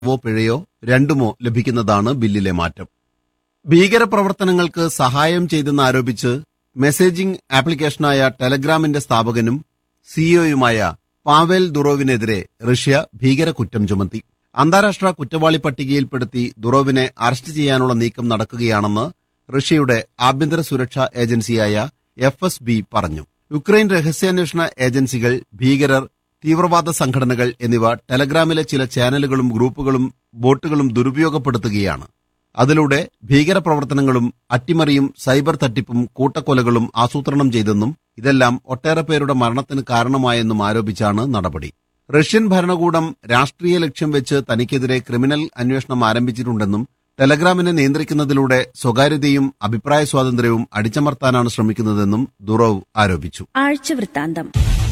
വോ പിഴയോ രണ്ടുമോ ലഭിക്കുന്നതാണ് ബില്ലിലെ മാറ്റം ഭീകരപ്രവർത്തനങ്ങൾക്ക് സഹായം ചെയ്തെന്നാരോപിച്ച് മെസ്സേജിംഗ് ആപ്ലിക്കേഷനായ ടെലഗ്രാമിന്റെ സ്ഥാപകനും സിഇഒയുമായ പാവേൽ ദുറോവിനെതിരെ റഷ്യ ഭീകരകുറ്റം ചുമത്തി അന്താരാഷ്ട്ര കുറ്റവാളി പട്ടികയിൽപ്പെടുത്തി ദുറോവിനെ അറസ്റ്റ് ചെയ്യാനുള്ള നീക്കം നടക്കുകയാണെന്ന് റഷ്യയുടെ ആഭ്യന്തര സുരക്ഷാ ഏജൻസിയായ എഫ് എസ് ബി പറഞ്ഞു യുക്രൈൻ രഹസ്യാന്വേഷണ ഏജൻസികൾ ഭീകരർ തീവ്രവാദ സംഘടനകൾ എന്നിവ ടെലഗ്രാമിലെ ചില ചാനലുകളും ഗ്രൂപ്പുകളും ബോട്ടുകളും ദുരുപയോഗപ്പെടുത്തുകയാണ് അതിലൂടെ ഭീകരപ്രവർത്തനങ്ങളും അട്ടിമറിയും സൈബർ തട്ടിപ്പും കൂട്ടക്കൊലകളും ആസൂത്രണം ചെയ്തെന്നും ഇതെല്ലാം ഒട്ടേറെ പേരുടെ മരണത്തിന് കാരണമായെന്നും ആരോപിച്ചാണ് നടപടി റഷ്യൻ ഭരണകൂടം രാഷ്ട്രീയ ലക്ഷ്യം വെച്ച് തനിക്കെതിരെ ക്രിമിനൽ അന്വേഷണം ആരംഭിച്ചിട്ടുണ്ടെന്നും ടെലഗ്രാമിനെ നിയന്ത്രിക്കുന്നതിലൂടെ സ്വകാര്യതയും അഭിപ്രായ സ്വാതന്ത്ര്യവും അടിച്ചമർത്താനാണ് ശ്രമിക്കുന്നതെന്നും ദുറോവ് ആരോപിച്ചു ആഴ്ചവൃത്താന്തം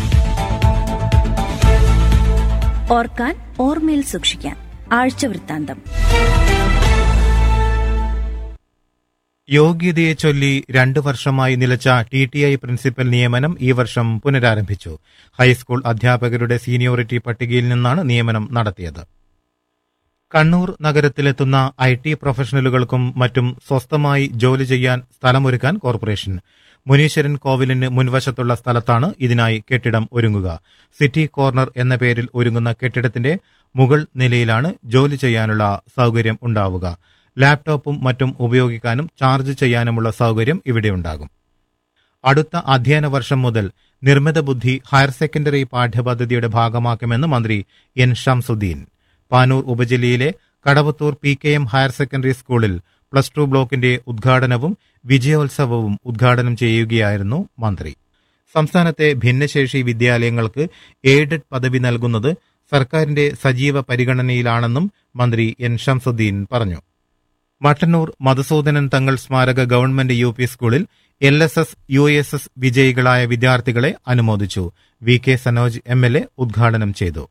ഓർക്കാൻ ഓർമ്മയിൽ സൂക്ഷിക്കാൻ ആഴ്ചവൃത്താന്തം യോഗ്യതയെ ചൊല്ലി രണ്ടു വർഷമായി നിലച്ച ടി ടി ഐ പ്രിൻസിപ്പൽ നിയമനം ഈ വർഷം പുനരാരംഭിച്ചു ഹൈസ്കൂൾ അധ്യാപകരുടെ സീനിയോറിറ്റി പട്ടികയിൽ നിന്നാണ് നിയമനം നടത്തിയത് കണ്ണൂർ നഗരത്തിലെത്തുന്ന ഐ ടി പ്രൊഫഷണലുകൾക്കും മറ്റും സ്വസ്ഥമായി ജോലി ചെയ്യാൻ സ്ഥലമൊരുക്കാൻ കോർപ്പറേഷൻ മുനീശ്വരൻ കോവിലിന് മുൻവശത്തുള്ള സ്ഥലത്താണ് ഇതിനായി കെട്ടിടം ഒരുങ്ങുക സിറ്റി കോർണർ എന്ന പേരിൽ ഒരുങ്ങുന്ന കെട്ടിടത്തിന്റെ മുകൾ നിലയിലാണ് ജോലി ചെയ്യാനുള്ള സൗകര്യം ഉണ്ടാവുക ലാപ്ടോപ്പും മറ്റും ഉപയോഗിക്കാനും ചാർജ് ചെയ്യാനുമുള്ള സൗകര്യം ഇവിടെയുണ്ടാകും അടുത്ത അധ്യയന വർഷം മുതൽ നിർമ്മിത ബുദ്ധി ഹയർ സെക്കൻഡറി പാഠ്യപദ്ധതിയുടെ ഭാഗമാക്കുമെന്ന് മന്ത്രി എൻ ഷംസുദ്ദീൻ പാനൂർ ഉപജില്ലയിലെ Kadavathur P K M higher secondary സ്കൂളിൽ പ്ലസ് ടു ബ്ലോക്കിന്റെ ഉദ്ഘാടനവും വിജയോത്സവവും ഉദ്ഘാടനം ചെയ്യുകയായിരുന്നു മന്ത്രി സംസ്ഥാനത്തെ ഭിന്നശേഷി വിദ്യാലയങ്ങൾക്ക് എയ്ഡഡ് പദവി നൽകുന്നത് സർക്കാരിന്റെ സജീവ പരിഗണനയിലാണെന്നും മന്ത്രി എൻ ഷംസുദ്ദീൻ പറഞ്ഞു മട്ടന്നൂർ മധുസൂദനൻ തങ്ങൾ സ്മാരക ഗവൺമെന്റ് യു പി സ്കൂളിൽ L S S U S S വിജയികളായ വിദ്യാർത്ഥികളെ അനുമോദിച്ചു V K Sanoj M L A ഉദ്ഘാടനം ചെയ്തു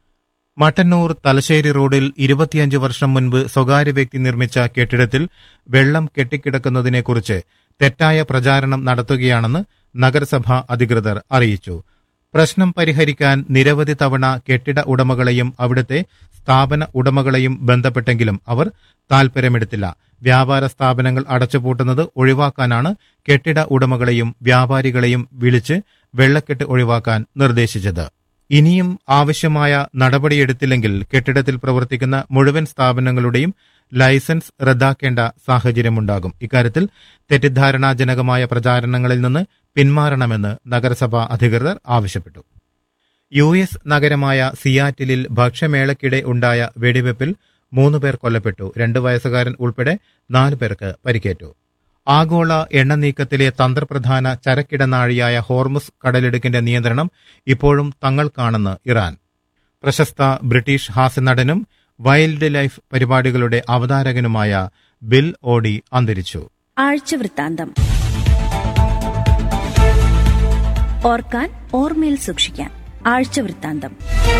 മട്ടന്നൂർ തലശ്ശേരി റോഡിൽ ഇരുപത്തിയഞ്ച് വർഷം മുൻപ് സ്വകാര്യ വ്യക്തി നിർമ്മിച്ച കെട്ടിടത്തിൽ വെള്ളം കെട്ടിക്കിടക്കുന്നതിനെക്കുറിച്ച് തെറ്റായ പ്രചാരണം നടത്തുകയാണെന്ന് നഗരസഭ അധികൃതർ അറിയിച്ചു പ്രശ്നം പരിഹരിക്കാൻ നിരവധി തവണ കെട്ടിട ഉടമകളെയും അവിടുത്തെ സ്ഥാപന ഉടമകളെയും ബന്ധപ്പെട്ടെങ്കിലും അവർ താൽപര്യമെടുത്തില്ല വ്യാപാര സ്ഥാപനങ്ങൾ അടച്ചുപൂട്ടുന്നത് ഒഴിവാക്കാനാണ് കെട്ടിട ഉടമകളെയും വ്യാപാരികളെയും വിളിച്ച് വെള്ളക്കെട്ട് ഒഴിവാക്കാൻ നിർദ്ദേശിച്ചത് ഇനിയും ആവശ്യമായ നടപടിയെടുത്തില്ലെങ്കിൽ കെട്ടിടത്തിൽ പ്രവർത്തിക്കുന്ന മുഴുവൻ സ്ഥാപനങ്ങളുടെയും ലൈസൻസ് റദ്ദാക്കേണ്ട സാഹചര്യമുണ്ടാകും ഇക്കാര്യത്തിൽ തെറ്റിദ്ധാരണാജനകമായ പ്രചാരണങ്ങളിൽ നിന്ന് പിന്മാറണമെന്ന് നഗരസഭാ അധികൃതർ ആവശ്യപ്പെട്ടു യു എസ് നഗരമായ സിയാറ്റിലിൽ ഭക്ഷ്യമേളയ്ക്കിടെ ഉണ്ടായ വെടിവെപ്പിൽ മൂന്ന് പേർ കൊല്ലപ്പെട്ടു രണ്ട് വയസ്സുകാരൻ ഉൾപ്പെടെ നാല് പേർക്ക് പരിക്കേറ്റു ആഗോള എണ്ണ നീക്കത്തിലെ തന്ത്രപ്രധാന ചരക്കിടനാഴിയായ ഹോർമുസ് കടലിടുക്കിന്റെ നിയന്ത്രണം ഇപ്പോഴും തങ്ങൾക്കാണെന്ന് ഇറാൻ പ്രശസ്ത ബ്രിട്ടീഷ് ഹാസ്യനടനും വൈൽഡ് ലൈഫ് പരിപാടികളുടെ അവതാരകനുമായ ബിൽ ഓഡി അന്തരിച്ചു ആഴ്ചവൃത്താന്തം ഓർക്കാൻ ഓർമ്മയിൽ സൂക്ഷിക്കാൻ ആഴ്ചവൃത്താന്തം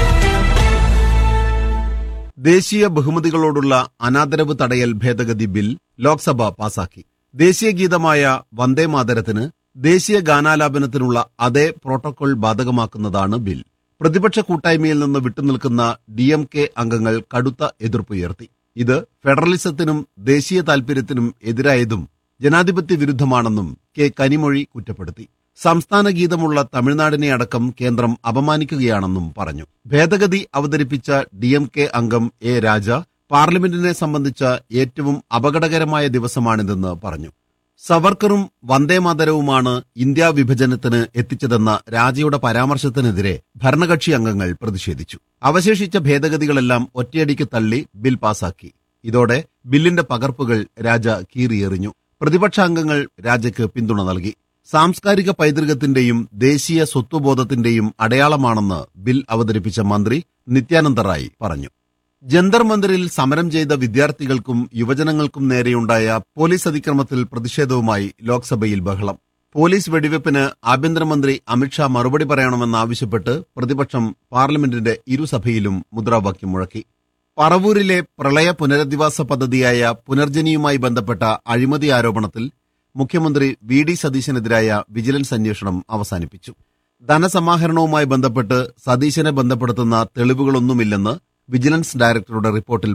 ദേശീയ ബഹുമതികളോടുള്ള അനാദരവ് തടയൽ ഭേദഗതി ബിൽ ലോക്സഭ പാസാക്കി ദേശീയ ഗീതമായ വന്ദേ മാതരത്തിന് ദേശീയ ഗാനാലാപനത്തിനുള്ള അതേ പ്രോട്ടോകോൾ ബാധകമാക്കുന്നതാണ് ബിൽ പ്രതിപക്ഷ കൂട്ടായ്മയിൽ നിന്ന് വിട്ടുനിൽക്കുന്ന ഡി എം കെ അംഗങ്ങൾ കടുത്ത എതിർപ്പുയർത്തി ഇത് ഫെഡറലിസത്തിനും ദേശീയ താൽപര്യത്തിനും എതിരായതും ജനാധിപത്യ വിരുദ്ധമാണെന്നും കെ കനിമൊഴി കുറ്റപ്പെടുത്തി സംസ്ഥാന ഗീതമുള്ള തമിഴ്നാടിനെ അടക്കം കേന്ദ്രം അപമാനിക്കുകയാണെന്നും പറഞ്ഞു ഭേദഗതി അവതരിപ്പിച്ച ഡി എം കെ അംഗം എ രാജ പാർലമെന്റിനെ സംബന്ധിച്ച ഏറ്റവും അപകടകരമായ ദിവസമാണിതെന്ന് പറഞ്ഞു സവർക്കറും വന്ദേമാതരവുമാണ് ഇന്ത്യ വിഭജനത്തിന് എത്തിച്ചതെന്ന രാജയുടെ പരാമർശത്തിനെതിരെ ഭരണകക്ഷി അംഗങ്ങൾ പ്രതിഷേധിച്ചു അവശേഷിച്ച ഭേദഗതികളെല്ലാം ഒറ്റയടിക്ക് തള്ളി ബിൽ പാസാക്കി ഇതോടെ ബില്ലിന്റെ പകർപ്പുകൾ രാജ കീറിയെറിഞ്ഞു പ്രതിപക്ഷാംഗങ്ങൾ രാജയ്ക്ക് പിന്തുണ നൽകി സാംസ്കാരിക പൈതൃകത്തിന്റെയും ദേശീയ സ്വത്വബോധത്തിന്റെയും അടയാളമാണെന്ന് ബിൽ അവതരിപ്പിച്ച മന്ത്രി നിത്യാനന്ദ റായ് പറഞ്ഞു ജന്തർ മന്ദിറിൽ സമരം ചെയ്ത വിദ്യാർത്ഥികൾക്കും യുവജനങ്ങൾക്കും നേരെയുണ്ടായ പോലീസ് അതിക്രമത്തിൽ പ്രതിഷേധവുമായി ലോക്സഭയിൽ ബഹളം പോലീസ് വെടിവെപ്പിന് ആഭ്യന്തരമന്ത്രി അമിത്ഷാ മറുപടി പറയണമെന്നാവശ്യപ്പെട്ട് പ്രതിപക്ഷം പാർലമെന്റിന്റെ ഇരുസഭയിലും മുദ്രാവാക്യം മുഴക്കി പറവൂരിലെ പ്രളയ പുനരധിവാസ പദ്ധതിയായ പുനർജനിയുമായി ബന്ധപ്പെട്ട അഴിമതി ആരോപണത്തിൽ മുഖ്യമന്ത്രി വി ഡി സതീശനെതിരായ വിജിലൻസ് അന്വേഷണം അവസാനിപ്പിച്ചു ധനസമാഹരണവുമായി ബന്ധപ്പെട്ട് സതീശനെ ബന്ധപ്പെടുത്തുന്ന തെളിവുകളൊന്നുമില്ലെന്ന് വിജിലൻസ് ഡയറക്ടറുടെ റിപ്പോർട്ടിൽ